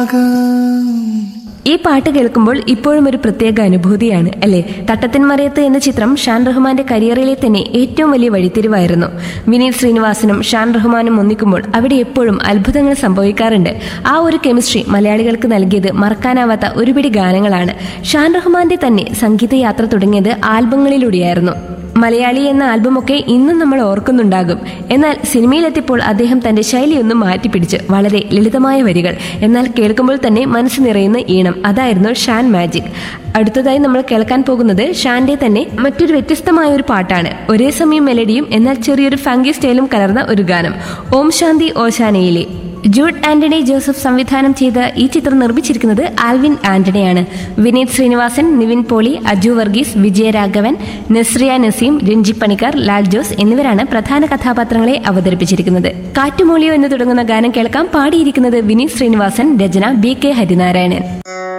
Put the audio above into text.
രാഗം ഈ പാട്ട് കേൾക്കുമ്പോൾ ഇപ്പോഴും ഒരു പ്രത്യേക അനുഭൂതിയാണ് അല്ലേ തട്ടത്തിൻ മറയത്ത് എന്ന ചിത്രം ഷാൻ റഹ്മാന്റെ കരിയറിലെ തന്നെ ഏറ്റവും വലിയ വഴിത്തിരിവായിരുന്നു വിനീത് ശ്രീനിവാസനും യാൻ റഹ്മാനും ഒന്നിക്കുമ്പോൾ അവിടെ എപ്പോഴും അത്ഭുതങ്ങൾ സംഭവിക്കാറുണ്ട് ആ ഒരു കെമിസ്ട്രി മലയാളികൾക്ക് നൽകിയത് മറക്കാനാവാത്ത ഒരുപിടി ഗാനങ്ങളാണ് ഷാൻ റഹ്മാന്റെ തന്നെ സംഗീതയാത്ര തുടങ്ങിയത് ആൽബങ്ങളിലൂടെയായിരുന്നു മലയാളി എന്ന ആൽബമൊക്കെ ഇന്നും നമ്മൾ ഓർക്കുന്നുണ്ടാകും എന്നാൽ സിനിമയിലെത്തിയപ്പോൾ അദ്ദേഹം തന്റെ ശൈലി ഒന്ന് മാറ്റിപ്പിടിച്ച് വളരെ ലളിതമായ വരികൾ എന്നാൽ കേൾക്കുമ്പോൾ തന്നെ മനസ്സ് നിറയുന്ന ഈണം അതായിരുന്നു ഷാൻ മാജിക് അടുത്തതായി നമ്മൾ കേൾക്കാൻ പോകുന്നത് ഷാന്റെ തന്നെ മറ്റൊരു വ്യത്യസ്തമായ ഒരു പാട്ടാണ് ഒരേ സമയം മെലഡിയും എന്നാൽ ചെറിയൊരു ഫങ്കി സ്റ്റൈലും കലർന്ന ഒരു ഗാനം ഓം ശാന്തി ഓശാനയിലെ ജൂഡ് ആന്റണി ജോസഫ് സംവിധാനം ചെയ്ത ഈ ചിത്രം നിർമ്മിച്ചിരിക്കുന്നത് ആൽവിൻ ആന്റണിയാണ് വിനീത് ശ്രീനിവാസൻ നിവിൻ പോളി അജു വർഗീസ് വിജയരാഘവൻ നസ്രിയ നസീം രഞ്ജി പണിക്കർ ലാൽ ജോസ് എന്നിവരാണ് പ്രധാന കഥാപാത്രങ്ങളെ അവതരിപ്പിച്ചിരിക്കുന്നത് കാറ്റുമൂളിയോ എന്ന് തുടങ്ങുന്ന ഗാനം കേൾക്കാം പാടിയിരിക്കുന്നത് വിനീത് ശ്രീനിവാസൻ രചന ബി കെ ഹരിനാരായണൻ